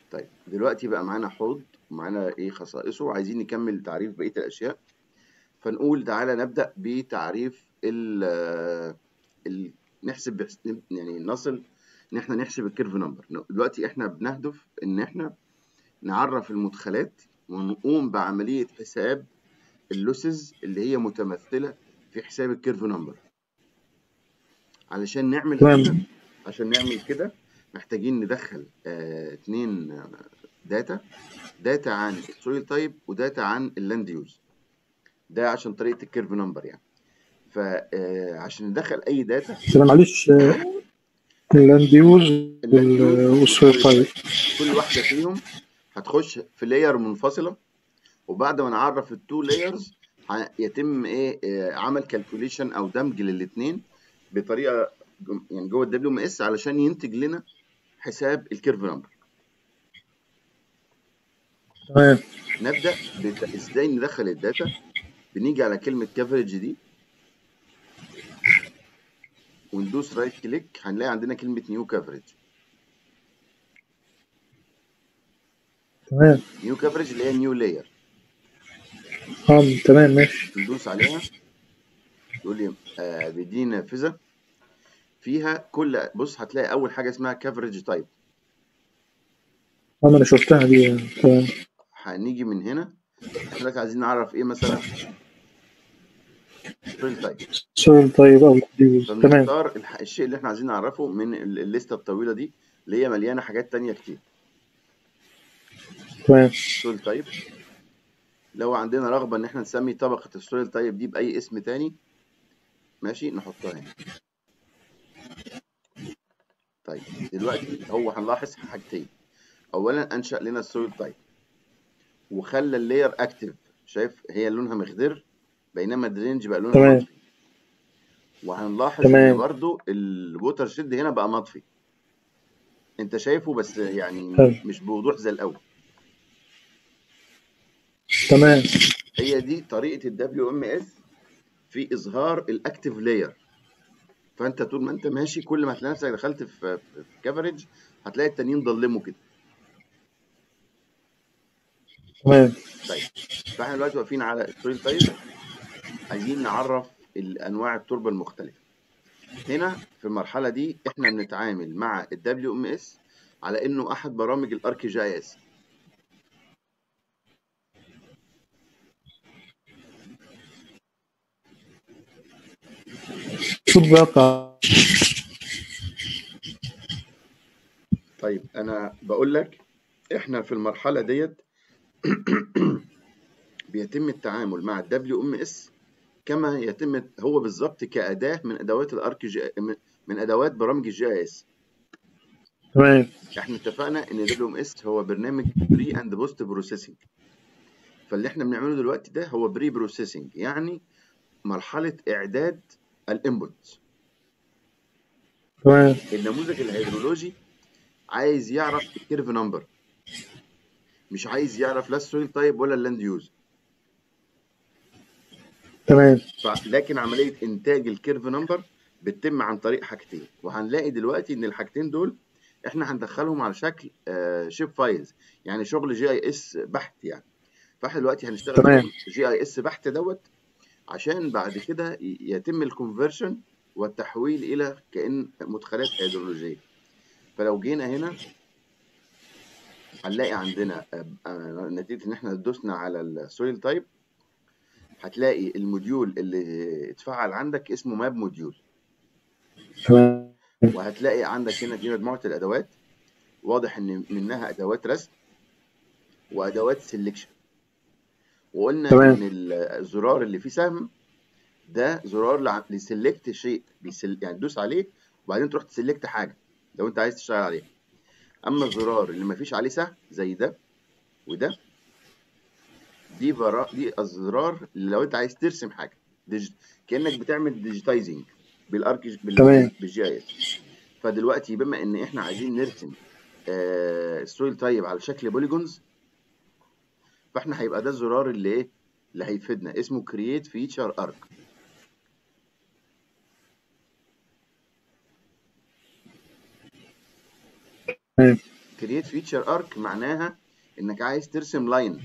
طيب دلوقتي بقى معانا حوض ومعانا ايه خصائصه وعايزين نكمل تعريف بقية الأشياء فنقول تعالى نبدأ بتعريف ال ال نحسب بحس- يعني نصل ان احنا نحسب الكيرف نمبر دلوقتي احنا بنهدف ان احنا نعرف المدخلات ونقوم بعملية حساب اللوسز اللي هي متمثلة في حساب الكيرف نمبر علشان نعمل تمام. كده عشان نعمل كده محتاجين ندخل آه اتنين آه، داتا داتا عن السويل تايب وداتا عن اللاند يوز ده عشان طريقة الكيرف نمبر يعني فعشان ندخل اي داتا بس انا معلش آه، اللاند يوز والسويل تايب كل واحدة فيهم هتخش في لاير منفصلة وبعد ما نعرف التو لايرز يتم ايه آه، عمل كالكوليشن او دمج للاثنين بطريقة جم- يعني جوه الدبليو ام اس علشان ينتج لنا حساب الكيرف نمبر تمام نبدأ بت... ازاي ندخل الداتا بنيجي على كلمة كفرج دي وندوس رايت كليك هنلاقي عندنا كلمة نيو كفرج تمام نيو كفرج اللي هي نيو لاير اه تمام ماشي ندوس عليها يقول لي آه بيديني نافذة فيها كل بص هتلاقي أول حاجة اسمها كفرج تايب اه ما انا شفتها دي آه، تمام هنيجي من هنا احنا دلوقتي عايزين نعرف ايه مثلا سويل تايب سويل تايب او لاند يوز تمام فبنختار الح- الشيء اللي احنا عايزين نعرفه من ال- الليستة الطويلة دي اللي هي مليانة حاجات تانية كتير تمام سويل تايب لو عندنا رغبة ان احنا نسمي طبقة السويل تايب دي بأي اسم تاني ماشي نحطها هنا طيب دلوقتي هو هنلاحظ حاجتين اولا انشأ لنا السويل تايب وخلى اللاير اكتف شايف هي لونها مخضر بينما الدرينج بقى لونها تمام. مطفي وهنلاحظ ان تمام. برضو الووتر شيد هنا بقى مطفي انت شايفه بس يعني حلو. مش بوضوح زي الاول تمام هي دي طريقه الدبليو ام اس في اظهار الاكتف لاير فانت طول ما انت ماشي كل ما هتلاقي نفسك دخلت في في كفرج هتلاقي التانيين ضلموا كده تمام طيب فاحنا دلوقتي واقفين على السويل تايب عايزين نعرف الانواع التربه المختلفه هنا في المرحله دي احنا بنتعامل مع الدبليو ام اس على انه احد برامج الارك جي اس صوت واقع طيب انا بقول لك احنا في المرحله ديت بيتم التعامل مع الدبليو ام اس كما يتم هو بالظبط كاداه من ادوات الارك جي من ادوات برامج الجي اس تمام احنا اتفقنا ان دبليو ام اس هو برنامج بري اند بوست بروسيسنج فاللي احنا بنعمله دلوقتي ده هو بري بروسيسنج يعني مرحله اعداد الانبوت تمام النموذج الهيدرولوجي عايز يعرف الكيرف نمبر مش عايز يعرف لا السويل تايب ولا اللاند يوز تمام ف- لكن عمليه انتاج الكيرف نمبر بتتم عن طريق حاجتين وهنلاقي دلوقتي ان الحاجتين دول احنا هندخلهم على شكل شيب فايلز يعني شغل جي اي اس بحت يعني فاحنا دلوقتي هنشتغل تمام. شغل جي اي اس بحت دوت عشان بعد كده ي- يتم الكونفرشن والتحويل الى كأن مدخلات هيدرولوجيه فلو جينا هنا هنلاقي عندنا آه، آه، نتيجه ان احنا دوسنا على السويل تايب هتلاقي الموديول اللي اتفعل عندك اسمه ماب موديول تمام وهتلاقي عندك هنا دي مجموعه الادوات واضح ان منها ادوات رسم وادوات سelection وقلنا تمام. ان ال- الزرار اللي فيه سهم ده زرار لع- لسلكت شيء بيسل... يعني تدوس عليه وبعدين تروح تسلكت حاجه لو انت عايز تشتغل عليها اما الزرار اللي مفيش عليه سهم زي ده وده دي برا... دي الزرار اللي لو انت عايز ترسم حاجه ديج... كانك بتعمل ديجيتايزنج بالارك بال... تمام. بالجي اي اس فدلوقتي بما ان احنا عايزين نرسم آه... السويل تايب على شكل بوليجونز فاحنا هيبقى ده الزرار اللي ايه اللي هيفيدنا اسمه كرييت فيتشر ارك تمام كرييت فيتشر ارك معناها انك عايز ترسم لاين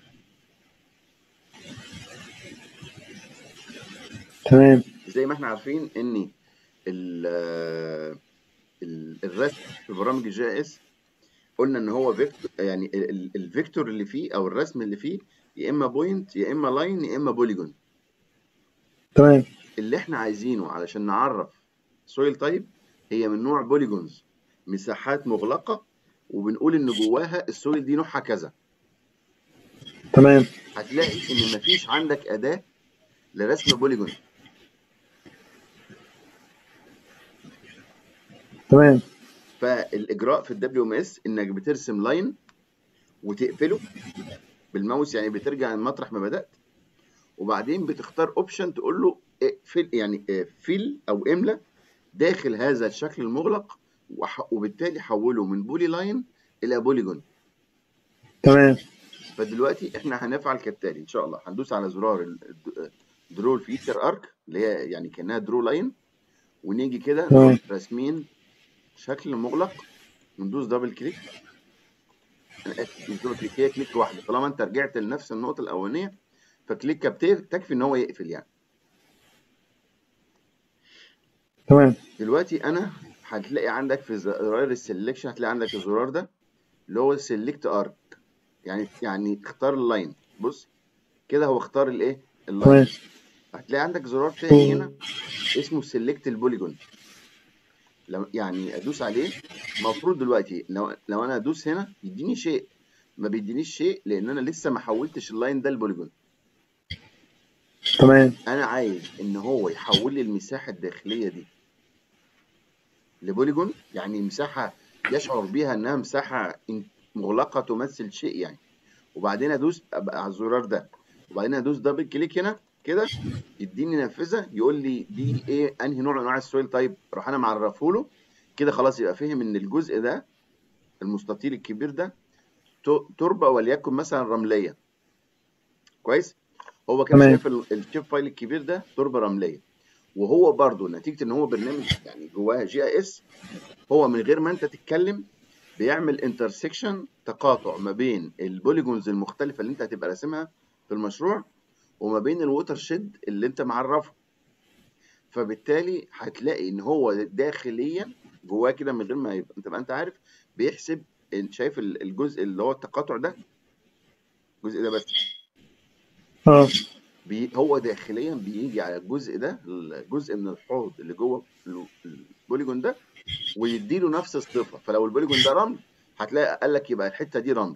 تمام زي ما احنا عارفين ان ال ال- الرسم في برامج الجي اس قلنا ان هو فيكتور يعني ال- ال- الفيكتور اللي فيه او الرسم اللي فيه يا اما بوينت يا اما لاين يا اما بوليجون تمام اللي احنا عايزينه علشان نعرف سويل تايب هي من نوع بوليجونز مساحات مغلقة وبنقول ان جواها السويل دي نوعها كذا تمام هتلاقي ان مفيش عندك اداة لرسم بوليجون تمام فالاجراء في الدبليو ام اس انك بترسم لاين وتقفله بالماوس يعني بترجع مطرح ما بدأت وبعدين بتختار اوبشن تقول له اقفل يعني فيل او املى داخل هذا الشكل المغلق وح- وبالتالي حوله من بولي لاين الى بوليجون تمام فدلوقتي احنا هنفعل كالتالي ان شاء الله هندوس على زرار درو فيتشر ارك اللي هي يعني كانها درو لاين ونيجي كده تمام. نروح راسمين شكل مغلق وندوس دبل كليك انا اسف مش دبل كليك هي كليك واحده طالما انت رجعت لنفس النقطه الاولانيه فكليكه بت- تكفي ان هو يقفل يعني تمام دلوقتي انا هتلاقي عندك في زرار السلكشن هتلاقي عندك الزرار ده اللي هو سيلكت ارك يعني يعني اختار اللاين بص كده هو اختار الايه اللاين تمام هتلاقي عندك زرار تاني هنا اسمه سيلكت البوليجون لو يعني ادوس عليه المفروض دلوقتي لو لو انا ادوس هنا يديني شيء ما بيدينيش شيء لان انا لسه ما حولتش اللاين ده لبوليجون تمام انا عايز ان هو يحول لي المساحه الداخليه دي لبوليجون يعني مساحه يشعر بيها انها مساحه إن- مغلقه تمثل شيء يعني وبعدين ادوس أبقى على الزرار ده وبعدين ادوس دبل كليك هنا كده يديني نافذه يقول لي دي ايه انهي نوع من انواع السويل تايب اروح انا معرفه له كده خلاص يبقى فهم ان الجزء ده المستطيل الكبير ده ت- تربه وليكن مثلا رمليه كويس هو كان تمام. شايف ال- الشيب فايل الكبير ده تربه رمليه وهو برضو نتيجه ان هو برنامج يعني جواه جي اي اس هو من غير ما انت تتكلم بيعمل انترسكشن تقاطع ما بين البوليجونز المختلفه اللي انت هتبقى راسمها في المشروع وما بين الووتر شيد اللي انت معرفه فبالتالي هتلاقي ان هو داخليا جواه كده من غير ما يبقى تبقى انت عارف بيحسب انت شايف ال- الجزء اللي هو التقاطع ده الجزء ده بس اه بي هو داخليا بيجي على الجزء ده الجزء من الحوض اللي جوه ال- البوليجون ده ويديله نفس الصفه فلو البوليجون ده رمل هتلاقي قال لك يبقى الحته دي رمل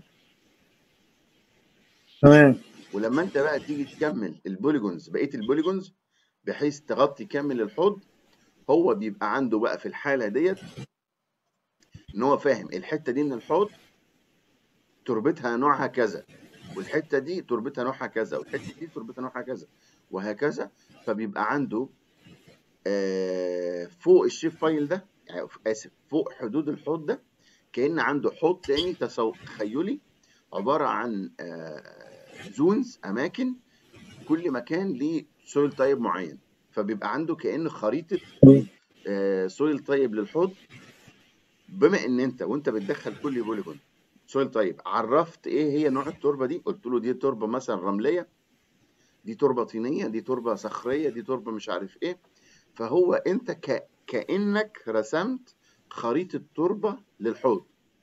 تمام ولما انت بقى تيجي تكمل البوليجونز بقيه البوليجونز بحيث تغطي كامل الحوض هو بيبقى عنده بقى في الحاله ديت ان هو فاهم الحته دي من الحوض تربتها نوعها كذا والحته دي تربتها نوعها كذا والحته دي تربتها نوعها كذا وهكذا فبيبقى عنده آه، فوق الشيب فايل ده يعني اسف فوق حدود الحوض ده كأن عنده حوض تاني تسو- تخيلي عبارة عن زونز أماكن كل مكان ليه سويل تايب معين فبيبقى عنده كأن خريطة سويل تايب للحوض بما ان انت وانت بتدخل كل بوليجون سويل تايب عرفت ايه هي نوع التربه دي قلت له دي تربه مثلا رمليه دي تربه طينيه دي تربه صخريه دي تربه مش عارف ايه فهو انت ك... كانك رسمت خريطه تربه للحوض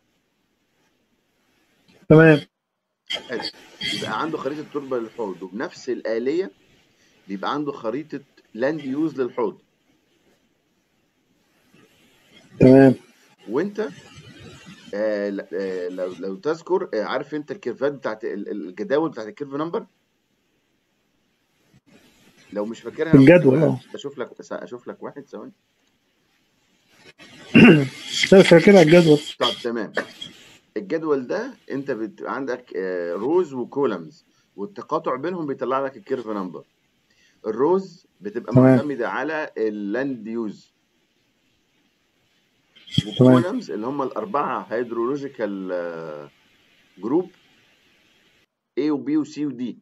تمام حلو يبقى عنده خريطه تربه للحوض وبنفس الاليه بيبقى عنده خريطه لاند يوز للحوض تمام وانت آه ل- آه لو لو تذكر آه عارف انت الكيرفات بتاعت ال- ال- الجداول بتاعت الكيرف نمبر لو مش فاكرها الجدول، ممكن اه. اشوف لك اشوف لك واحد ثواني لا فاكرها الجدول طب تمام الجدول ده انت بتبقى عندك روز وكولمز والتقاطع بينهم بيطلع لك الكيرف نمبر الروز بتبقى تمام. معتمده على اللاند يوز تمام. والكولمز اللي هم الاربعه هيدرولوجيكال جروب A و B و C و D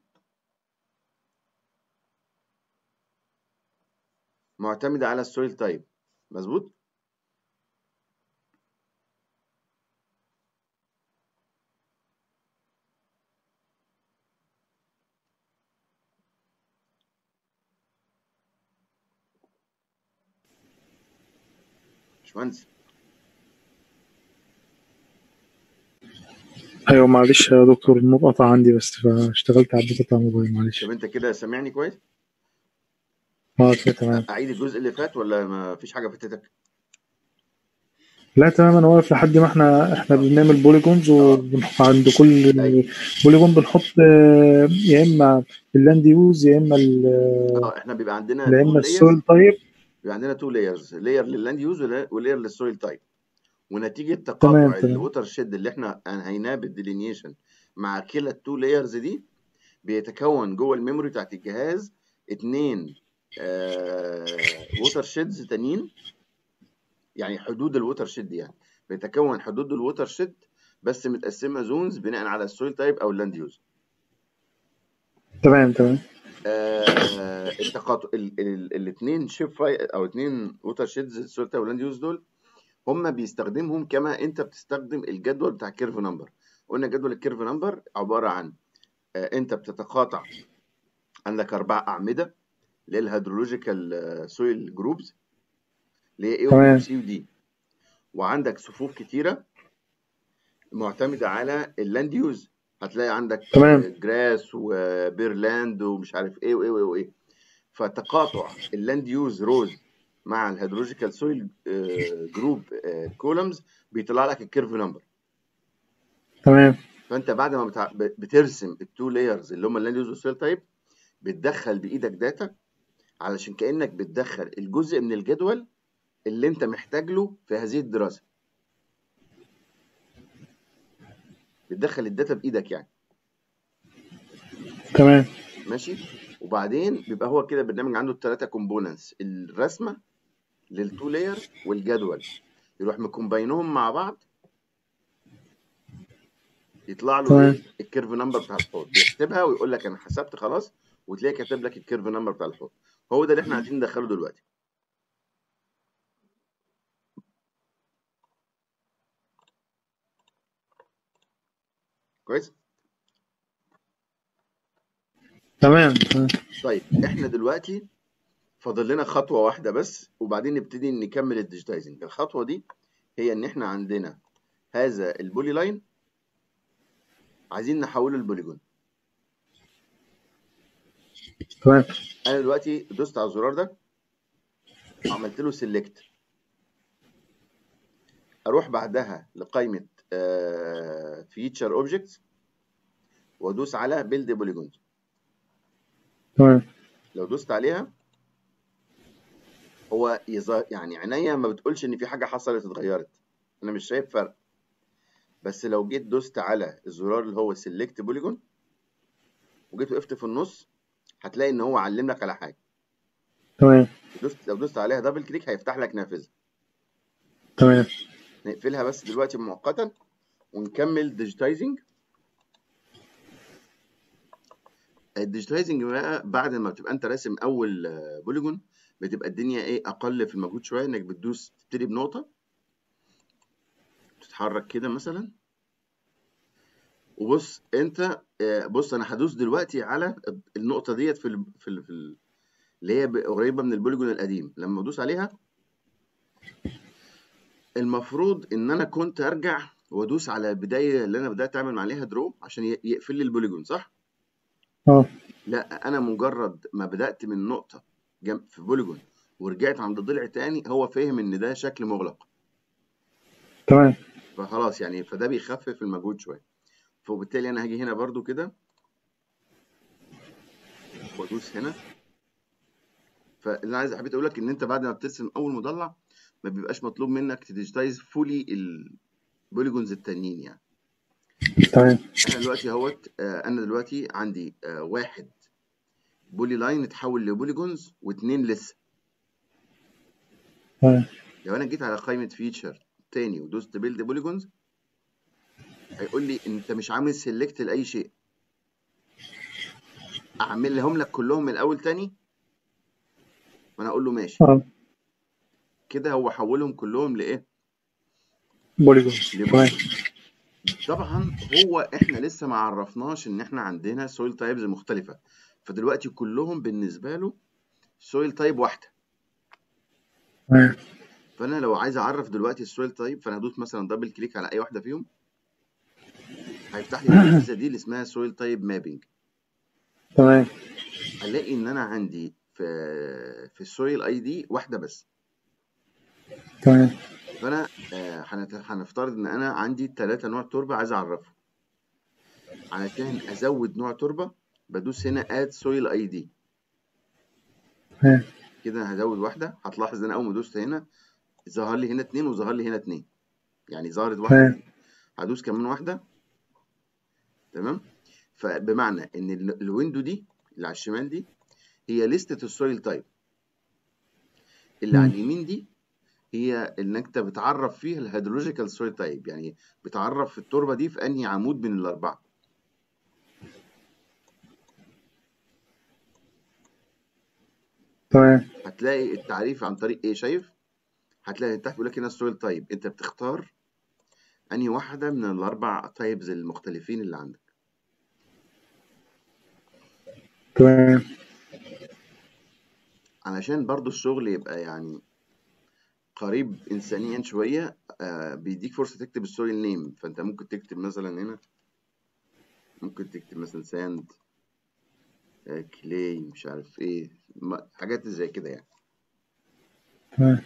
معتمده على السويل تايب مظبوط باشمهندس ايوه معلش يا دكتور النور قطع عندي بس فاشتغلت على الداتا بتاع الموبايل معلش طب انت كده سامعني كويس اه كده تمام اعيد الجزء اللي فات ولا ما فيش حاجه فاتتك لا تمام انا واقف لحد ما احنا احنا بنعمل بوليجونز وبنحط عند كل أيوة. بوليجون بنحط آه، يا اما اللاند يوز يا اما ال- اه احنا بيبقى عندنا يا تو اما layers السويل تايب بيبقى عندنا تو لايرز لاير لللاند يوز ولاير للسويل تايب ونتيجه تمام تقاطع تمام الووتر شيد اللي احنا انهيناه بالديلينيشن مع كلا التو لايرز دي بيتكون جوه الميموري بتاعت الجهاز اتنين آه ووتر شيدز تانيين يعني حدود الووتر شيد يعني بيتكون حدود الووتر شيد بس متقسمه زونز بناء على السويل تايب او اللاند يوز تمام تمام آه التقاطع الاثنين شيب فاي او اثنين ووتر شيدز السويل تايب واللاند يوز دول هم بيستخدمهم كما انت بتستخدم الجدول بتاع الكيرف نمبر قلنا جدول الكيرف نمبر عباره عن آه انت بتتقاطع عندك اربع اعمده اللي هي الهيدرولوجيكال سويل جروبز اللي هي اي تمام وسي ودي وعندك صفوف كتيره معتمده على اللاند يوز هتلاقي عندك تمام جراس وبيرلاند ومش عارف ايه وايه وايه وايه فتقاطع اللاند يوز روز مع الهيدرولوجيكال سويل جروب كولمز بيطلع لك الكيرف نمبر تمام فانت بعد ما بتع... بترسم التو لايرز اللي هم اللاند يوز والسويل تايب بتدخل بايدك داتا علشان كانك بتدخل الجزء من الجدول اللي انت محتاج له في هذه الدراسه بتدخل الداتا بايدك يعني تمام ماشي وبعدين بيبقى هو كده برنامج عنده الثلاثه كومبوننتس الرسمه للتو لاير والجدول يروح مكومباينهم مع بعض يطلع له تمام ايه الكيرف نمبر بتاع الحوض بيكتبها ويقول لك انا حسبت خلاص وتلاقيه كاتب لك الكيرف نمبر بتاع الحوض هو ده اللي احنا عايزين ندخله دلوقتي كويس تمام تمام طيب احنا دلوقتي فاضل لنا خطوه واحده بس وبعدين نبتدي نكمل الديجيتايزنج الخطوه دي هي ان احنا عندنا هذا البولي لاين عايزين نحوله لبوليجون تمام انا دلوقتي دوست على الزرار ده وعملت له سيلكت اروح بعدها لقائمه فيتشر اوبجكتس وادوس على بيلد بوليجونز تمام لو دوست عليها هو يظهر يعني عينيا ما بتقولش ان في حاجه حصلت اتغيرت انا مش شايف فرق بس لو جيت دوست على الزرار اللي هو سيلكت بوليجون وجيت وقفت في النص هتلاقي ان هو علم لك على حاجه تمام دوست لو دوست عليها دبل كليك هيفتح لك نافذه تمام نقفلها بس دلوقتي مؤقتا ونكمل ديجيتايزنج الديجيتايزنج بقى بعد ما بتبقى انت راسم اول بوليجون بتبقى الدنيا ايه اقل في المجهود شويه انك بتدوس تبتدي بنقطه تتحرك كده مثلا وبص انت آه، بص انا هدوس دلوقتي على النقطه ديت في ال في, ال في ال اللي هي ب- قريبه من البوليجون القديم لما ادوس عليها المفروض ان انا كنت ارجع وادوس على البدايه اللي انا بدات اعمل عليها درو عشان ي- يقفل لي البوليجون صح اه لا انا مجرد ما بدات من نقطه جنب في بوليجون ورجعت عند ضلع تاني هو فهم ان ده شكل مغلق تمام فخلاص يعني فده بيخفف المجهود شويه فبالتالي انا هاجي هنا برضو كده وادوس هنا فاللي انا عايز حبيت اقول لك ان انت بعد ما بترسم اول مضلع ما بيبقاش مطلوب منك تديجيتايز فولي البوليجونز التانيين يعني تمام انا دلوقتي اهوت آه، انا دلوقتي عندي آه، واحد بولي لاين اتحول لبوليجونز واثنين لسه تمام لو انا جيت على قائمه فيتشر تاني ودوست بيلد بوليجونز هيقول لي انت مش عامل سيلكت لاي شيء اعملهم لك كلهم من الاول تاني وانا اقول له ماشي اه كده هو حولهم كلهم لايه بوليجون تمام لبوليجون طبعا هو احنا لسه ما عرفناش ان احنا عندنا سويل تايبز مختلفه فدلوقتي كلهم بالنسبه له سويل تايب واحده تمام فانا لو عايز اعرف دلوقتي السويل تايب فانا هدوس مثلا دبل كليك على اي واحده فيهم هيفتح لي النافذه دي اللي اسمها سويل تايب مابينج تمام هلاقي ان انا عندي في في السويل اي دي واحده بس تمام فانا آه، هنت- هنفترض ان انا عندي ثلاثة نوع تربه عايز اعرفه علشان ازود نوع تربه بدوس هنا اد سويل اي دي تمام كده هزود واحده هتلاحظ ان انا اول ما دوست هنا ظهر لي هنا اتنين وظهر لي هنا اتنين يعني ظهرت واحده تمام هدوس كمان واحده تمام فبمعنى ان ال- الويندو دي اللي على الشمال دي هي لستة السويل تايب اللي على مم. اليمين دي هي انك انت بتعرف فيها الهيدرولوجيكال سويل تايب يعني بتعرف التربه دي في انهي عمود من الاربعه تمام هتلاقي التعريف عن طريق ايه شايف هتلاقي تحت بيقول لك هنا السويل تايب انت بتختار انهي واحده من الاربع تايبز المختلفين اللي عندك تمام علشان برضو الشغل يبقى يعني قريب انسانيا شويه آه بيديك فرصه تكتب السويل نيم فانت ممكن تكتب مثلا هنا ممكن تكتب مثلا ساند آه كلي مش عارف ايه ما- حاجات زي كده يعني تمام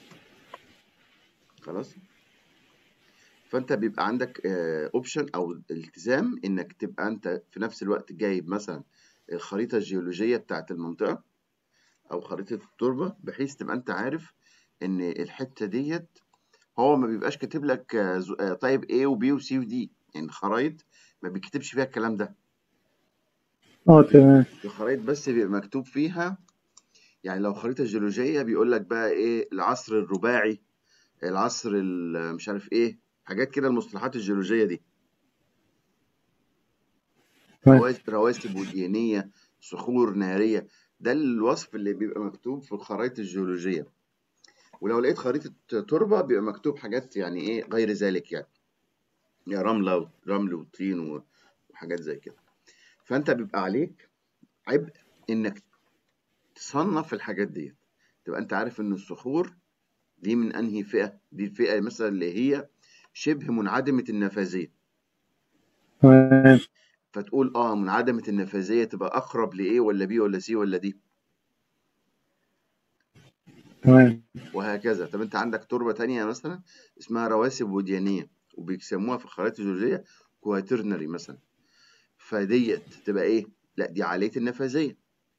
خلاص فانت بيبقى عندك اوبشن او التزام انك تبقى انت في نفس الوقت جايب مثلا الخريطه الجيولوجيه بتاعت المنطقه او خريطه التربه بحيث تبقى انت عارف ان الحته ديت هو ما بيبقاش كاتب لك آه، ز- آه، طيب A وبي وسي ودي يعني الخرايط ما بيكتبش فيها الكلام ده اه تمام الخرايط بس بيبقى مكتوب فيها يعني لو خريطه جيولوجيه بيقول لك بقى ايه العصر الرباعي العصر ال- مش عارف ايه حاجات كده المصطلحات الجيولوجيه دي تمام رواس- رواسب ودينية صخور نارية ده الوصف اللي بيبقى مكتوب في الخرائط الجيولوجية ولو لقيت خريطة تربة بيبقى مكتوب حاجات يعني ايه غير ذلك يعني يا رملة رمل وطين و- وحاجات زي كده فانت بيبقى عليك عبء انك تصنف الحاجات ديت تبقى انت عارف ان الصخور دي من انهي فئة دي الفئة مثلا اللي هي شبه منعدمة النفاذية تمام فتقول اه منعدمة النفاذية تبقى اقرب لايه ولا بي ولا سي ولا دي تمام وهكذا طب انت عندك تربة تانية مثلا اسمها رواسب وديانية وبيسموها في الخرائط الجيولوجية كواترنري مثلا فديت تبقى ايه لا دي عالية النفاذية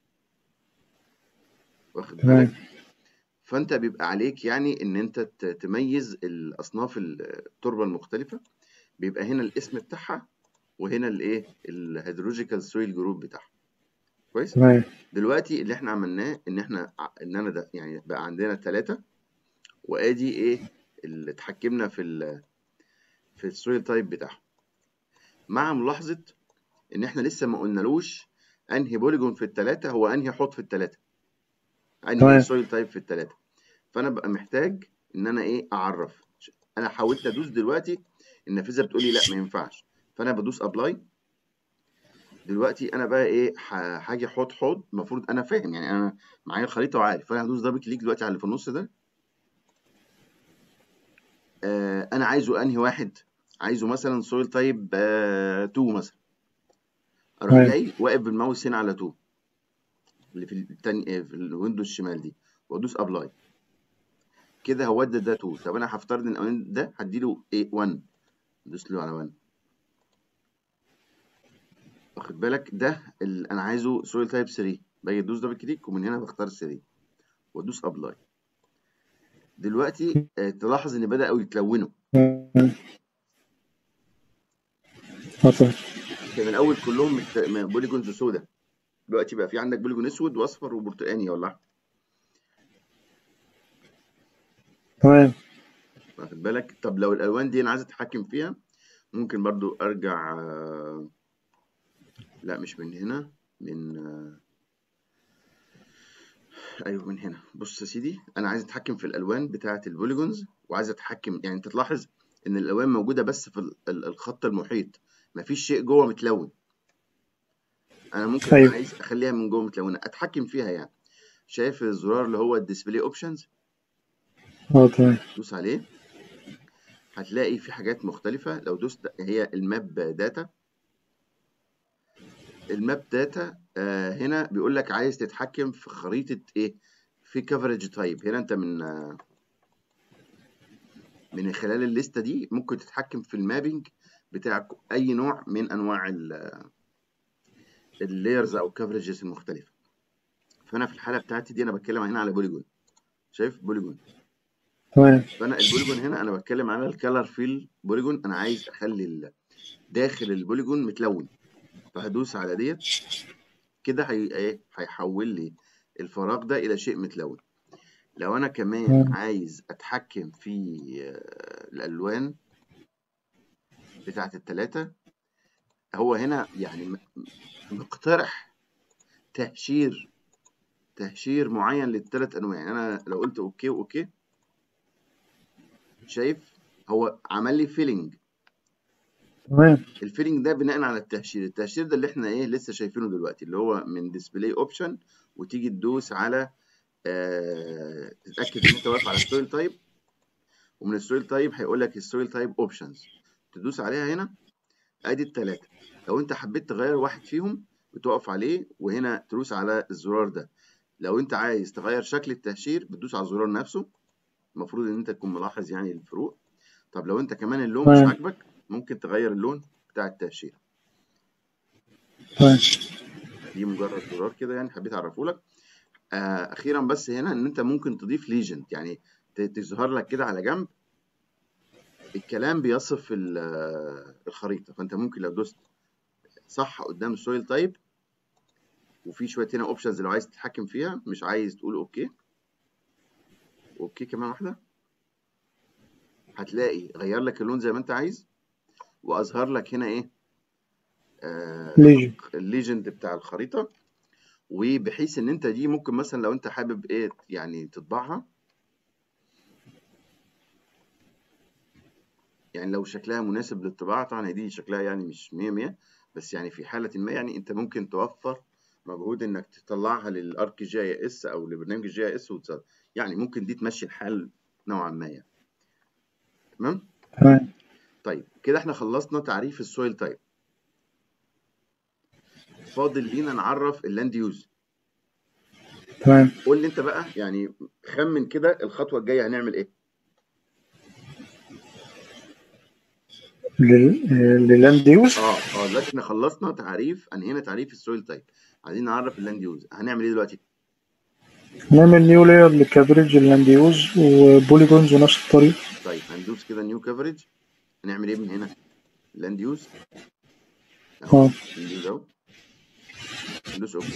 واخد بالك تمام فانت بيبقى عليك يعني ان انت ت- تميز الاصناف التربة المختلفة بيبقى هنا الاسم بتاعها وهنا الايه الهيدرولوجيكال سويل جروب بتاعها كويس تمام دلوقتي اللي احنا عملناه ان احنا ع- ان انا ده يعني بقى عندنا ثلاثة وادي ايه اللي اتحكمنا في ال في السويل تايب بتاعهم مع ملاحظة ان احنا لسه ما قلنالوش انهي بوليجون في الثلاثة هو انهي حوض في الثلاثة انهي تمام سويل تايب في الثلاثة فانا بقى محتاج ان انا ايه اعرف انا حاولت ادوس دلوقتي النافذة بتقولي لا ما ينفعش فانا بدوس ابلاي دلوقتي انا بقى ايه ح- هاجي حوض حوض المفروض انا فاهم يعني انا معايا الخريطة وعارف فانا هدوس دبل كليك دلوقتي على اللي في النص ده آه انا عايزه انهي واحد عايزه مثلا سويل تايب 2 مثلا اروح تمام جاي واقف بالماوس هنا على 2 اللي في التاني آه، في الويندوز الشمال دي وادوس ابلاي كده هو ادى ده 2 طب انا هفترض ان الأولاني ده هديله ايه 1 ادوس له على 1 واخد بالك ده اللي انا عايزه سويل تايب 3 باجي ادوس دبل كليك ومن هنا بختار 3 وادوس ابلاي دلوقتي آه، تلاحظ ان بدأوا يتلونوا تمام حصل كان الاول كلهم مت- م- بوليجونز سودا دلوقتي بقى في عندك بوليجون اسود واصفر وبرتقاني ولا أحمر. تمام واخد بالك طب لو الالوان دي انا عايز اتحكم فيها ممكن برضو ارجع آه، لا مش من هنا من آه، ايوه من هنا بص يا سيدي انا عايز اتحكم في الالوان بتاعه البوليجونز وعايز اتحكم يعني انت تلاحظ ان الالوان موجوده بس في ال- ال- الخط المحيط مفيش شيء جوه متلون انا ممكن ايوه عايز اخليها من جوه متلونه اتحكم فيها يعني شايف الزرار اللي هو الديسبلاي اوبشنز اه تمام دوس عليه هتلاقي في حاجات مختلفة لو دوست هي الماب داتا الماب داتا آه هنا بيقول لك عايز تتحكم في خريطة ايه في كفرج تايب هنا انت من آه من خلال الليستة دي ممكن تتحكم في المابنج بتاع اي نوع من انواع اللايرز او كفرجز المختلفة فانا في الحالة بتاعتي دي انا بتكلم هنا على بوليجون شايف بوليجون تمام فانا البوليجون هنا انا بتكلم على الكالر فيل بوليجون انا عايز اخلي ال- داخل البوليجون متلون فهدوس على ديت كده هي ايه هيحول لي الفراغ ده الى شيء متلون لو انا كمان تمام عايز اتحكم في آه، الالوان بتاعت التلاتة هو هنا يعني م- مقترح تهشير تهشير معين للثلاث انواع يعني انا لو قلت اوكي واوكي شايف هو عمل لي فيلينج تمام الفيلينج ده بناء على التهشير التهشير ده اللي احنا ايه لسه شايفينه دلوقتي اللي هو من ديسبلاي اوبشن وتيجي تدوس على آه تتاكد ان انت واقف على السويل تايب ومن السويل تايب هيقول لك السويل تايب اوبشنز تدوس عليها هنا ادي الثلاثه لو انت حبيت تغير واحد فيهم بتقف عليه وهنا تدوس على الزرار ده لو انت عايز تغير شكل التهشير بتدوس على الزرار نفسه المفروض ان انت تكون ملاحظ يعني الفروق طب لو انت كمان اللون مش تمام عاجبك ممكن تغير اللون بتاع التهشير تمام دي مجرد زرار كده يعني حبيت اعرفه لك آه اخيرا بس هنا ان انت ممكن تضيف ليجند يعني ت- تظهر لك كده على جنب الكلام بيصف ال- آه، الخريطه فانت ممكن لو دوست صح قدام السويل تايب وفي شويه هنا اوبشنز لو عايز تتحكم فيها مش عايز تقول اوكي اوكي كمان واحده هتلاقي غير لك اللون زي ما انت عايز واظهر لك هنا ايه آه ليجن الليجند بتاع الخريطه وبحيث ان انت دي ممكن مثلا لو انت حابب ايه يعني تطبعها يعني لو شكلها مناسب للطباعة طبعا هي دي شكلها يعني مش 100 100 بس يعني في حالة ما يعني انت ممكن توفر مجهود انك تطلعها للارك جي اس او لبرنامج الجي اس وتصدر يعني ممكن دي تمشي الحال نوعا ما يعني تمام تمام طيب كده احنا خلصنا تعريف السويل تايب فاضل لينا نعرف اللاند يوز تمام قول لي انت بقى يعني خمن كده الخطوة الجاية هنعمل ايه لل- آه، للاند يوز اه اه دلوقتي احنا خلصنا تعريف انهينا تعريف السويل تايب عايزين نعرف اللاند يوز هنعمل ايه دلوقتي نعمل نيو لاير لكفرج اللاند يوز وبوليجونز ونفس الطريقة طيب هندوس كده نيو كفرج هنعمل ايه من هنا لاند يوز اهو اه ندوس اهو ندوس اوكي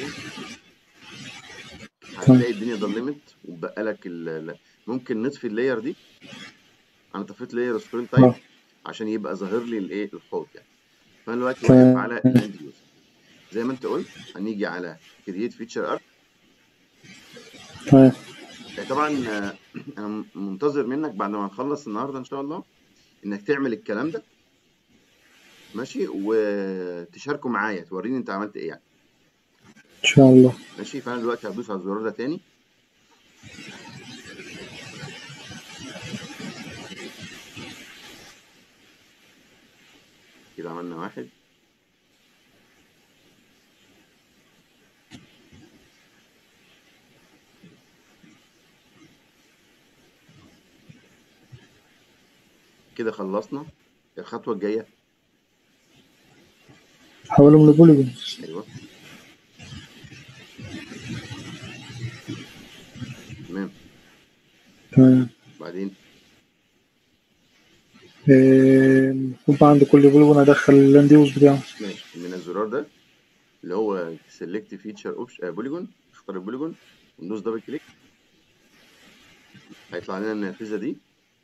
تمام هتلاقي الدنيا ضلمت وبقى لك ال- ال- ممكن نطفي اللاير دي انا طفيت لاير السويل تايب اه عشان يبقى ظاهر لي الايه الحوض يعني فانا دلوقتي واقف تمام على اللاند يوز زي ما انت قلت هنيجي على كرييت فيتشر ارك تمام طبعا آه، انا منتظر منك بعد ما نخلص النهارده ان شاء الله انك تعمل الكلام ده ماشي وتشاركه معايا توريني انت عملت ايه يعني ان شاء الله ماشي فانا دلوقتي هدوس على الزرار ده تاني كده عملنا واحد كده خلصنا الخطوه الجايه حولهم لبوليجونز ايوه تمام تمام بعدين آه، المفروض بقى عند كل بوليجون ادخل اللاند يوز بتاعه ماشي من الزرار ده اللي هو سيلكت فيتشر اوبشن بوليجون اختار البوليجون وندوس دبل كليك هيطلع لنا النافذه دي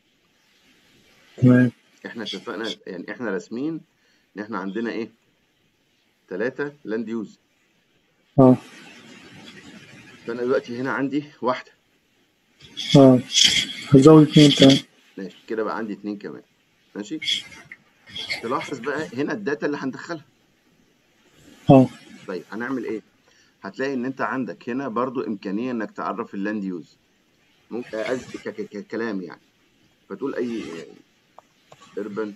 تمام احنا اتفقنا يعني احنا راسمين ان احنا عندنا ايه ثلاثة لاند يوز اه فانا دلوقتي هنا عندي واحدة اه هزود اتنين تمام ماشي كده بقى عندي اتنين كمان ماشي تلاحظ بقى هنا الداتا اللي هندخلها اه طيب هنعمل ايه هتلاقي ان انت عندك هنا برضو امكانية انك تعرف اللاند يوز ممكن قصدي ك- ك- ككلام يعني فتقول اي اربن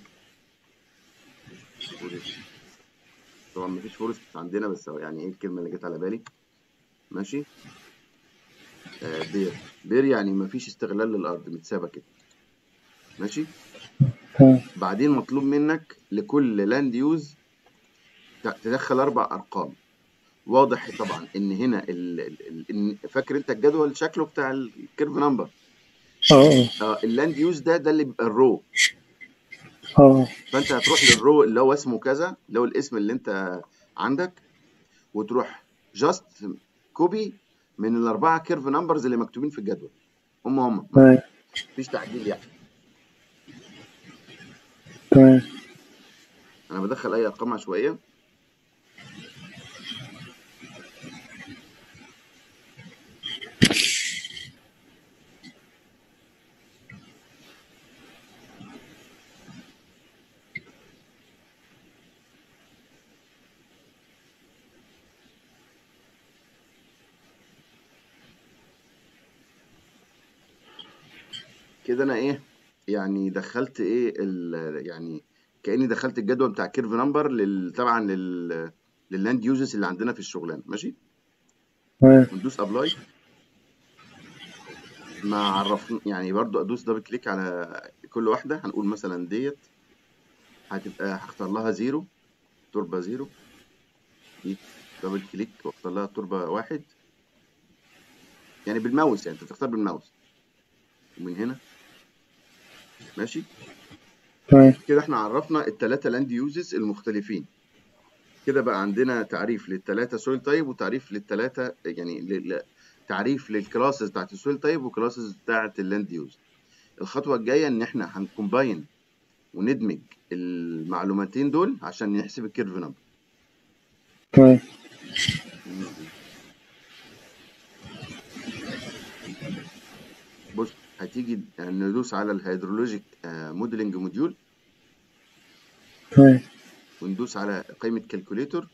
فورست طبعا مفيش فورست عندنا بس هو يعني ايه الكلمه اللي جت على بالي ماشي آه بير بير يعني مفيش استغلال للارض متسابه كده ماشي تمام بعدين مطلوب منك لكل لاند يوز تدخل اربع ارقام واضح طبعا ان هنا ال... ال... ال... إن- فاكر انت الجدول شكله بتاع الكيرف نمبر اه اه آه اللاند يوز ده ده اللي بيبقى الرو اه فانت هتروح للرو اللي هو اسمه كذا اللي هو الاسم اللي انت عندك وتروح جاست كوبي من الاربعه كيرف نمبرز اللي مكتوبين في الجدول هم هم تمام مفيش تعديل يعني تمام انا بدخل اي ارقام عشوائيه كده انا ايه يعني دخلت ايه ال يعني كاني دخلت الجدول بتاع كيرف نمبر لل طبعا لل لللاند يوزز اللي عندنا في الشغلانه ماشي تمام وندوس ابلاي ما عرفنا يعني برضو ادوس دبل كليك على كل واحده هنقول مثلا ديت هتبقى هختار لها زيرو تربه زيرو دي دبل كليك واختار لها تربه واحد يعني بالماوس يعني انت تختار بالماوس ومن هنا ماشي تمام كده احنا عرفنا الثلاثه لاند يوزز المختلفين كده بقى عندنا تعريف للثلاثه سويل تايب وتعريف للثلاثه يعني لل- تعريف للكلاسز بتاعت السويل تايب وكلاسز بتاعت اللاند يوز الخطوه الجايه ان احنا هنكومباين وندمج المعلوماتين دول عشان نحسب الكيرف نمبر تمام بص هتيجي ندوس على الهيدرولوجيك موديلنج موديول تمام وندوس على قائمه كالكوليتور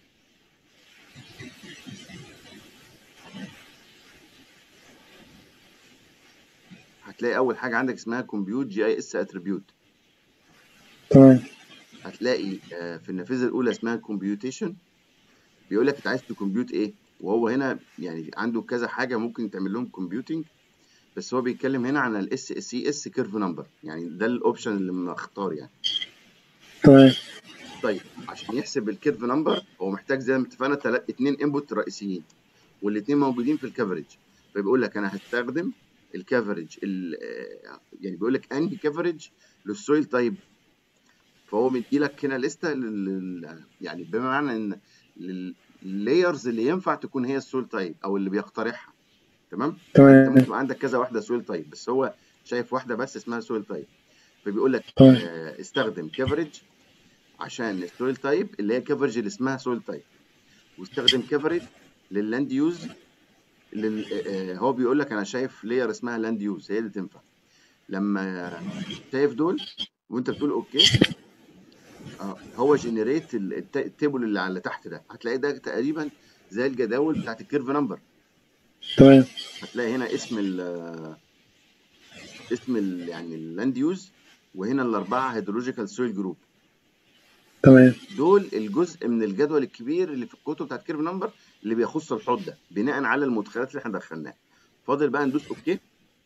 هتلاقي اول حاجه عندك اسمها كومبيوت جي اي اس اتريبيوت تمام هتلاقي آه، في النافذه الاولى اسمها كومبيوتيشن بيقول لك انت عايز تكمبيوت ايه وهو هنا يعني عنده كذا حاجه ممكن تعمل لهم كومبيوتنج بس هو بيتكلم هنا عن الاس سي اس كيرف نمبر يعني ده الاوبشن اللي مختار يعني تمام طيب عشان يحسب الكيرف نمبر هو محتاج زي ما اتفقنا تلات اتنين انبوت رئيسيين والاثنين موجودين في الكفرج فبيقول لك انا هستخدم الكفرج ال- آه، يعني بيقول لك انهي كفرج للسويل تايب فهو مدي لك هنا لسته لل... لل- يعني بمعنى ان اللايرز اللي ينفع تكون هي السويل تايب او اللي بيقترحها تمام انت تمام ممكن يبقى عندك كذا واحده سويل تايب بس هو شايف واحده بس اسمها سويل تايب فبيقول لك تمام آه، استخدم كفرج عشان السويل تايب اللي هي كفرج اللي اسمها سويل تايب واستخدم كفرج لللاند يوز لل... آه، هو بيقول لك انا شايف لاير اسمها لاند يوز هي اللي تنفع لما شايف دول وانت بتقول اوكي آه، هو جنريت التيبل اللي على تحت ده هتلاقي ده تقريبا زي الجداول بتاعت الكيرف نمبر تمام هتلاقي هنا اسم ال اسم ال يعني اللاند يوز وهنا الاربعه هيدرولوجيكال سويل جروب تمام دول الجزء من الجدول الكبير اللي في الكتب بتاعت كيرف نمبر اللي بيخص الحوض ده بناء على المدخلات اللي احنا دخلناها فاضل بقى ندوس اوكي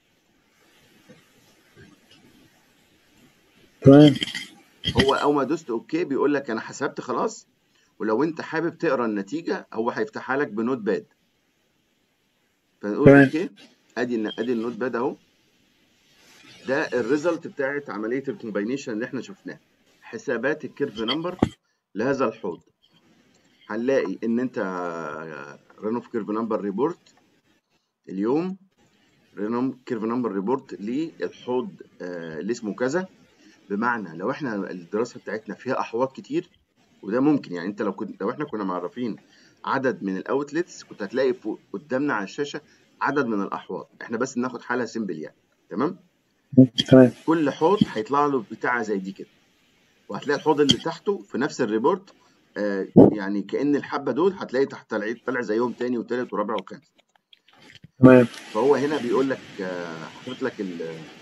تمام هو اول ما دوست اوكي بيقول لك انا حسبت خلاص ولو انت حابب تقرا النتيجه هو هيفتحها لك بنوت باد فنقول تمام اوكي ادي ادي النوت باد اهو ده الريزلت بتاعت عمليه الكومباينيشن اللي احنا شفناها حسابات الكيرف نمبر لهذا الحوض هنلاقي ان انت ران اوف كيرف نمبر ريبورت اليوم ران كيرف نمبر ريبورت للحوض آه، اللي اسمه كذا بمعنى لو احنا الدراسه بتاعتنا فيها احواض كتير وده ممكن يعني انت لو كنت لو احنا كنا معرفين عدد من الاوتلتس كنت هتلاقي فوق قدامنا على الشاشه عدد من الاحواض احنا بس ناخد حاله سيمبل يعني تمام تمام كل حوض هيطلع له بتاعه زي دي كده وهتلاقي الحوض اللي تحته في نفس الريبورت آه يعني كأن الحبة دول هتلاقي تحت طلع طلع زيهم تاني وتالت ورابع وخامس تمام فهو هنا بيقول لك آه، حاطط لك ال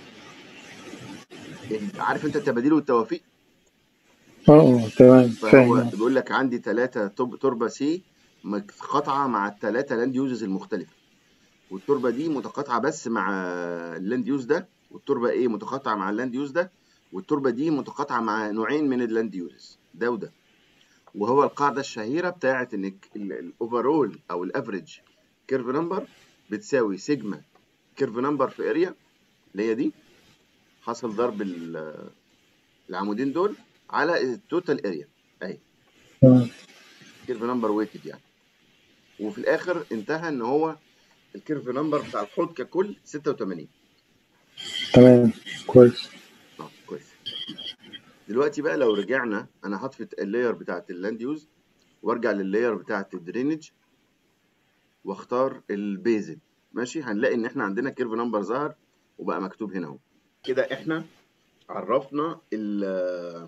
ال- عارف انت التباديل والتوافيق اه اه تمام فهو فاهم بيقول لك عندي ثلاثة تربة سي متقاطعة مع الثلاثة لاند يوزز المختلفة والتربة دي متقاطعة بس مع اللاند يوز ده والتربة ايه متقاطعة مع اللاند يوز ده والتربة دي متقاطعة مع نوعين من اللاند يوزز ده وده وهو القاعدة الشهيرة بتاعت ان الاوفرول او الافريج كيرف نمبر بتساوي سيجما كيرف نمبر في اريا اللي هي دي حصل ضرب ال- العمودين دول على التوتال اريا اهي تمام كيرف نمبر ويتد يعني وفي الاخر انتهى ان هو الكيرف نمبر بتاع الحوض ككل 86 تمام كويس اه كويس دلوقتي بقى لو رجعنا انا هطفي اللاير بتاعت اللاند يوز وارجع لللاير بتاعت الدرينج واختار البيزد ماشي هنلاقي ان احنا عندنا كيرف نمبر ظهر وبقى مكتوب هنا اهو كده احنا عرفنا ال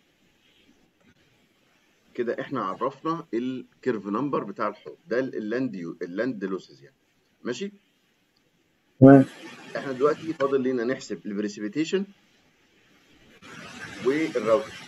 كده احنا عرفنا الكيرف نمبر بتاع الحوض ده اللاند يو اللاند لوسز يعني ماشي تمام احنا دلوقتي فاضل لنا نحسب البريسيبيتيشن والراوتنج